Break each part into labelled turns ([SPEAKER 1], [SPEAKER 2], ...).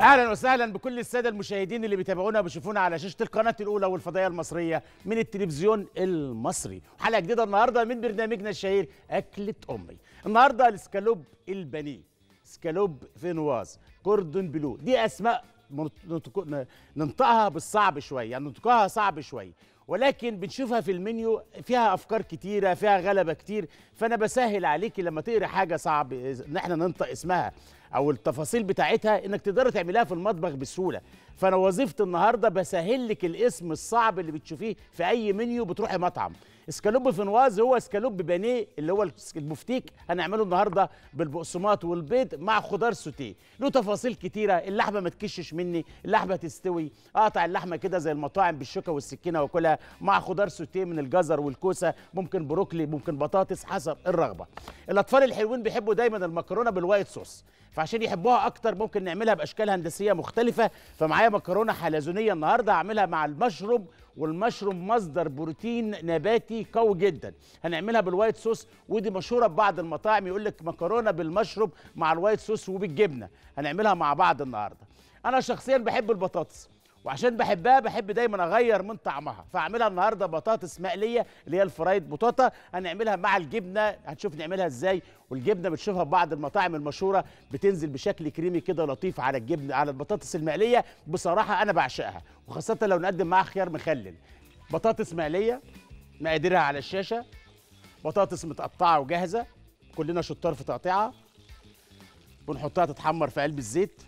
[SPEAKER 1] اهلا وسهلا بكل الساده المشاهدين اللي بيتابعونا وبيشوفونا على شاشه القناه الاولى والفضائيه المصريه من التلفزيون المصري حلقه جديده النهارده من برنامجنا الشهير اكله امي النهارده الاسكالوب البانيه سكالوب فينواز كوردون بلو دي اسماء منطق- ننطقها بالصعب شويه يعني ننطقها صعب شويه ولكن بنشوفها في المنيو فيها افكار كتيره فيها غلبه كتير فانا بسهل عليكي لما تقري حاجه صعب ان احنا ننطق اسمها او التفاصيل بتاعتها انك تقدري تعمليها في المطبخ بسهوله فانا وظيفتي النهارده بسهل لك الاسم الصعب اللي بتشوفيه في اي منيو بتروحي مطعم اسكالوب فينواز هو اسكالوب بانيه اللي هو البفتيك هنعمله النهارده بالبقسماط والبيض مع خضار سوتيه له تفاصيل كتيره اللحمه ما تكشش مني اللحمه تستوي اقطع اللحمه كده زي المطاعم بالشوكه والسكينه واكلها مع خضار سوتيه من الجزر والكوسه ممكن بروكلي ممكن بطاطس حسب الرغبه الاطفال الحلوين بيحبوا دايما المكرونه بالوايت صوص فعشان يحبوها اكتر ممكن نعملها باشكال هندسيه مختلفه فمعايا مكرونه حلزونيه النهارده هعملها مع المشروم والمشروم مصدر بروتين نباتي قوي جدا هنعملها بالوايت صوص ودي مشهوره ببعض المطاعم يقول لك مكرونه بالمشروم مع الوايت صوص وبالجبنه هنعملها مع بعض النهارده انا شخصيا بحب البطاطس وعشان بحبها بحب دايما اغير من طعمها فاعملها النهارده بطاطس مقليه اللي هي الفرايد بطاطا هنعملها مع الجبنه هنشوف نعملها ازاي والجبنه بتشوفها في بعض المطاعم المشهوره بتنزل بشكل كريمي كده لطيف على الجبنه على البطاطس المقليه بصراحه انا بعشقها وخاصه لو نقدم معاها خيار مخلل بطاطس مقليه مقاديرها على الشاشه بطاطس متقطعه وجاهزه كلنا شطار في تقطيعها بنحطها تتحمر في قلب الزيت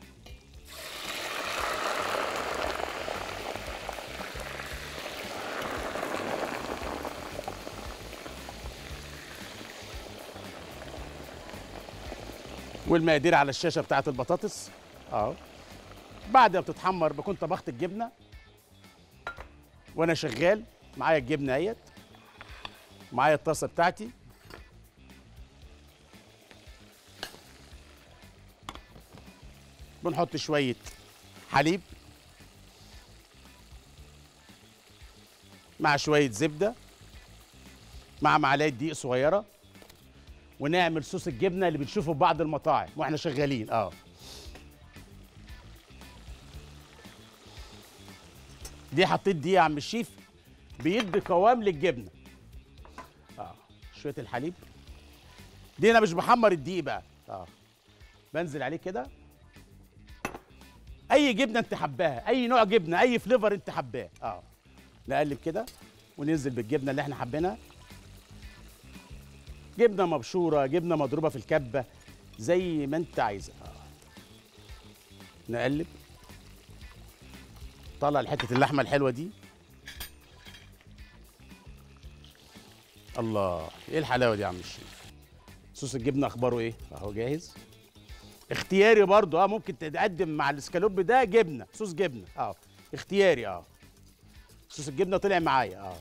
[SPEAKER 1] والمقادير على الشاشه بتاعت البطاطس اهو بعد ما بتتحمر بكون طبخت الجبنه وانا شغال معايا الجبنه اهيت معايا الطاسه بتاعتي بنحط شويه حليب مع شويه زبده مع معلقه دقيق صغيره ونعمل صوص الجبنه اللي بنشوفه في بعض المطاعم واحنا شغالين اه دي حطيت دي يا عم الشيف بيدي قوام للجبنه اه شويه الحليب دي انا مش بحمر الدقيق بقى اه بنزل عليه كده اي جبنه انت حباها اي نوع جبنه اي فليفر انت حباه اه نقلب كده وننزل بالجبنه اللي احنا حابينها جبنه مبشوره جبنه مضروبه في الكبه زي ما انت عايزه آه. نقلب طلع حته اللحمه الحلوه دي الله ايه الحلاوه دي يا عم الشيف صوص الجبنه اخباره ايه اهو جاهز اختياري برضو اه ممكن تقدم مع الاسكالوب ده جبنه صوص جبنه اه اختياري اه صوص الجبنه طلع معايا اه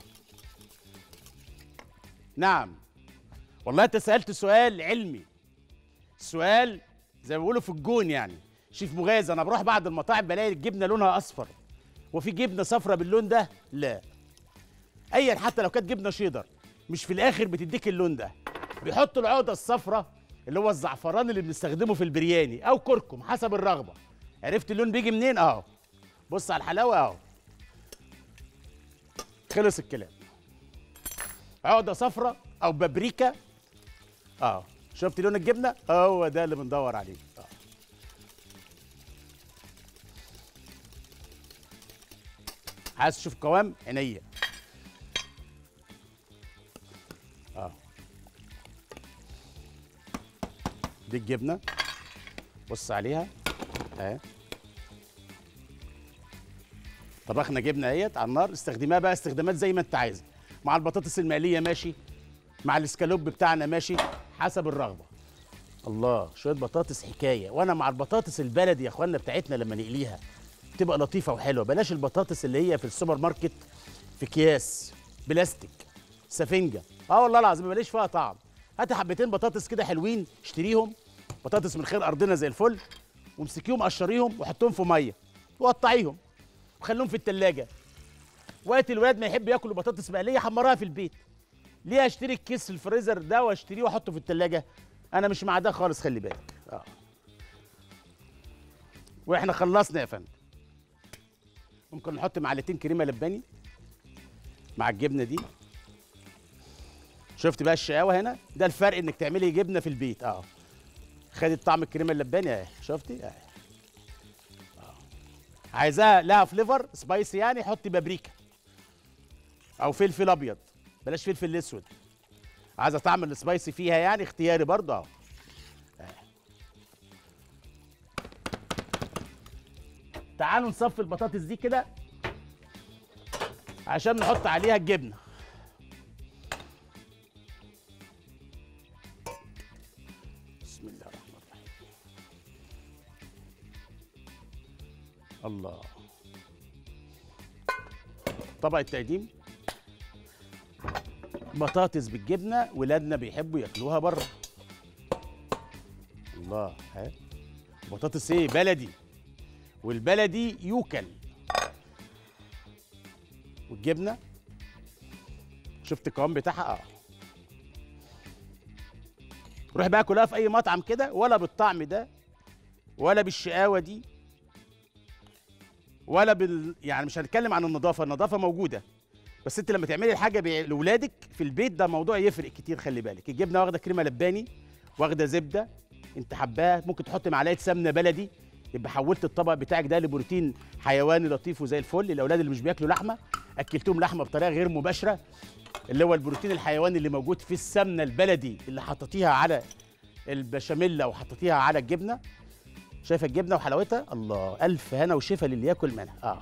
[SPEAKER 1] نعم والله انت سالت سؤال علمي سؤال زي ما بيقولوا في الجون يعني شيف مغازي انا بروح بعض المطاعم بلاقي الجبنه لونها اصفر وفي جبنه صفرة باللون ده لا ايا حتى لو كانت جبنه شيدر مش في الاخر بتديك اللون ده بيحطوا العقده الصفراء اللي هو الزعفران اللي بنستخدمه في البرياني او كركم حسب الرغبه عرفت اللون بيجي منين اهو بص على الحلاوه اهو خلص الكلام عقده صفراء او بابريكا اه شفت لون الجبنه هو ده اللي بندور عليه آه. عايز تشوف قوام عينيا اه دي الجبنه بص عليها اهي طبخنا جبنه اهيت على النار استخدمها بقى استخدامات زي ما انت عايز مع البطاطس المقليه ماشي مع الاسكالوب بتاعنا ماشي حسب الرغبه الله شويه بطاطس حكايه وانا مع البطاطس البلدي يا اخوانا بتاعتنا لما نقليها تبقى لطيفه وحلوه بلاش البطاطس اللي هي في السوبر ماركت في اكياس بلاستيك سفنجه اه والله العظيم ماليش فيها طعم هات حبتين بطاطس كده حلوين اشتريهم بطاطس من خير ارضنا زي الفل وامسكيهم قشريهم وحطهم في ميه وقطعيهم وخليهم في التلاجة وقت الولاد ما يحب ياكلوا بطاطس مقليه حمرها في البيت ليه اشتري الكيس الفريزر ده واشتريه واحطه في التلاجة انا مش مع ده خالص خلي بالك اه واحنا خلصنا يا فندم ممكن نحط معلقتين كريمه لباني مع الجبنه دي شفت بقى الشقاوه هنا ده الفرق انك تعملي جبنه في البيت اه خدت طعم الكريمه اللباني اهي شفتي اهي آه. عايزاها لها فليفر سبايسي يعني حطي بابريكا او فلفل ابيض بلاش فلفل الاسود عايزه طعم السبايسي فيها يعني اختياري برضه اهو تعالوا نصفي البطاطس دي كده عشان نحط عليها الجبنه بسم الله الرحمن الرحيم الله طبق التقديم بطاطس بالجبنه ولادنا بيحبوا ياكلوها بره الله ها بطاطس ايه بلدي والبلدي يوكل والجبنه شفت القوام بتاعها اه روح بقى كلها في اي مطعم كده ولا بالطعم ده ولا بالشقاوه دي ولا بال يعني مش هنتكلم عن النظافه النظافه موجوده بس انت لما تعملي الحاجه بع- لاولادك في البيت ده موضوع يفرق كتير خلي بالك الجبنه واخده كريمه لباني واخده زبده انت حباها ممكن تحط معلقه سمنه بلدي يبقى حولت الطبق بتاعك ده لبروتين حيواني لطيف وزي الفل الاولاد اللي مش بياكلوا لحمه اكلتهم لحمه بطريقه غير مباشره اللي هو البروتين الحيواني اللي موجود في السمنه البلدي اللي حطيتيها على البشاميل او حطيتيها على الجبنه شايفه الجبنه وحلاوتها الله الف هنا وشفا للي ياكل منها اه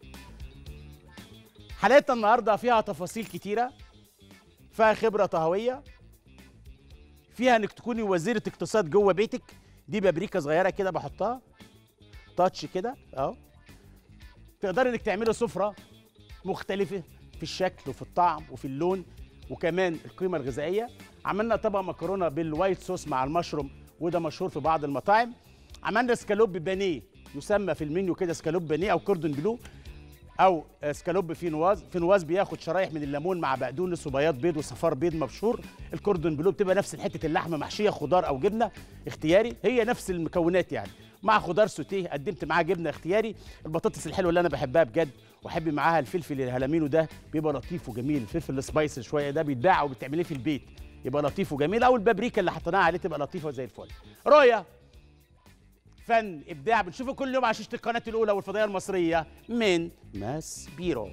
[SPEAKER 1] حلقتنا النهارده فيها تفاصيل كتيره فيها خبره طهويه فيها انك تكوني وزيره اقتصاد جوه بيتك دي بابريكا صغيره كده بحطها تاتش كده اهو تقدري انك تعملي سفره مختلفه في الشكل وفي الطعم وفي اللون وكمان القيمه الغذائيه عملنا طبق مكرونه بالوايت صوص مع المشروم وده مشهور في بعض المطاعم عملنا سكالوب بانيه يسمى في المنيو كده سكالوب بانيه او كوردون بلو او سكالوب فينواز فينواز بياخد شرايح من الليمون مع بقدونس وبياض بيض وصفار بيض مبشور الكوردون بلو بتبقى نفس حته اللحمه محشيه خضار او جبنه اختياري هي نفس المكونات يعني مع خضار سوتيه قدمت معاه جبنه اختياري البطاطس الحلوه اللي انا بحبها بجد واحب معاها الفلفل الهلامينو ده بيبقى لطيف وجميل الفلفل السبايسي شويه ده بيتباع وبتعمليه في البيت يبقى لطيف وجميل او البابريكا اللي حطيناها عليه تبقى لطيفه زي الفل رؤيه فن ابداع بنشوفه كل يوم على شاشه القناه الاولى والفضائيه المصريه من ماس بيرو